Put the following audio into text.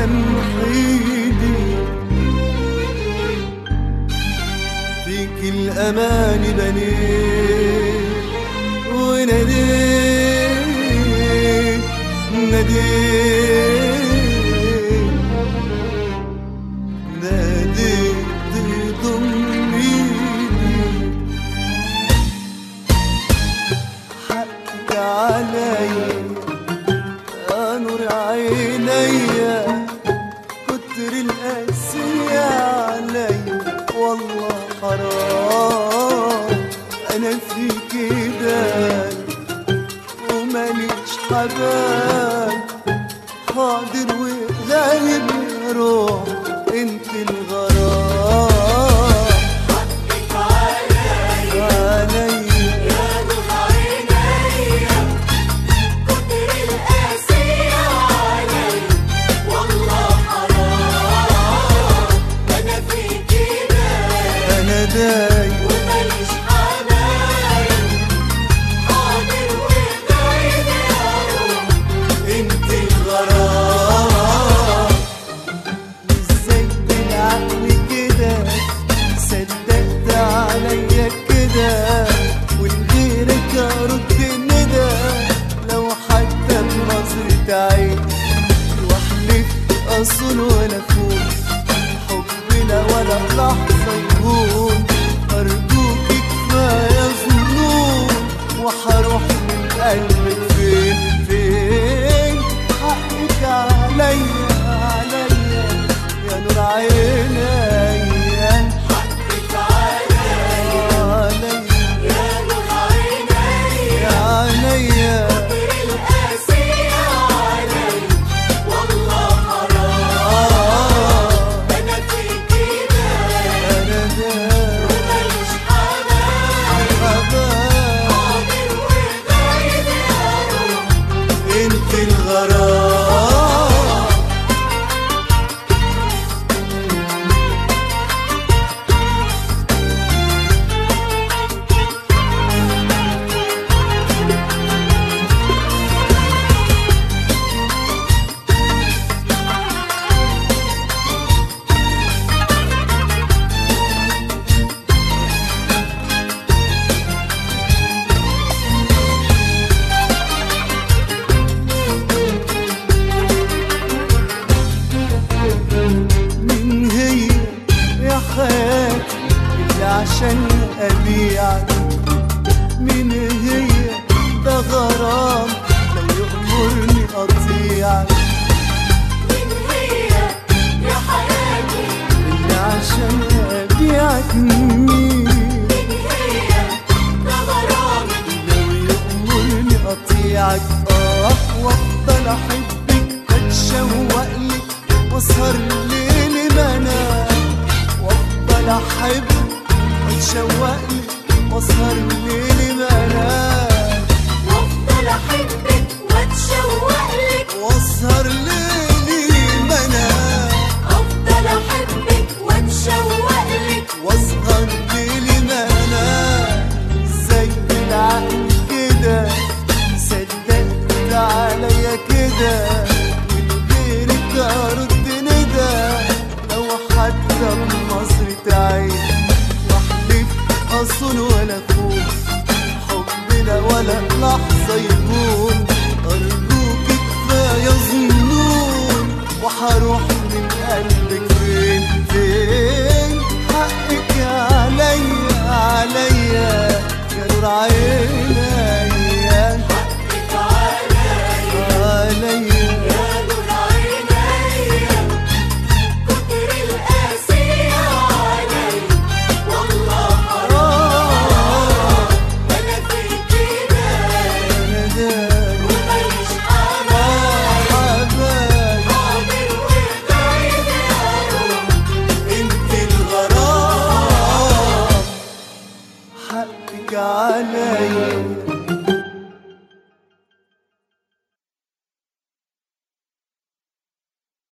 تمحيدي فيك الأمان بنيت وناديت ناديت ناديت ضميني حقك عليا يا نور عينيا كتر القاسية عليا والله حرام انا في كده وماليش حبايب حاضر وغايب يا روح انت الغرام عليا انا دايم انت الغرام ازاي بالعقل كده صدقت عليا كده ولغيرك ارد الندى لو حتى بنظرة عين واحلف اصل ولا فوق حبنا ولا لحظة يهون ارجوك كفاية ظنون وحروح من قلبك فين فين حقك عليا عليا يا نور عينيا عليا يا عينيا آه انا دايم انت الغرام مين هي يا حياتي اللي عشان أبيعك مين هي ده غرام لو يأمرني أطيعك اللي عشان أبيعك مين لو يأمرني أطيعك آه وأفضل أحبك أتشوق لك وأسهر ليل ما أنام وأفضل أحبك أتشوق لك وأسهر ليل ما أنام احبك واتشوق لك وأسهر ليل ما أنام افضل احبك واتشوق لك واسهر ليل ما انام زي العقل كده صدقت عليا كده من غيرك ارد ندى لو حتى بنظرة عين واحلف اصل ولا خوف حبنا ولا لحظة يكون ارجوك كفاية ظنون وحروح من قلبك فين فين حقك عليا عليا يا نور عينيا عليا يا نور عينيا كتر القاسية علي والله آه انا في كده انا دايم ماليش حبايب حبايب حاضر وغايب يا روح انت الغرام حقك عليا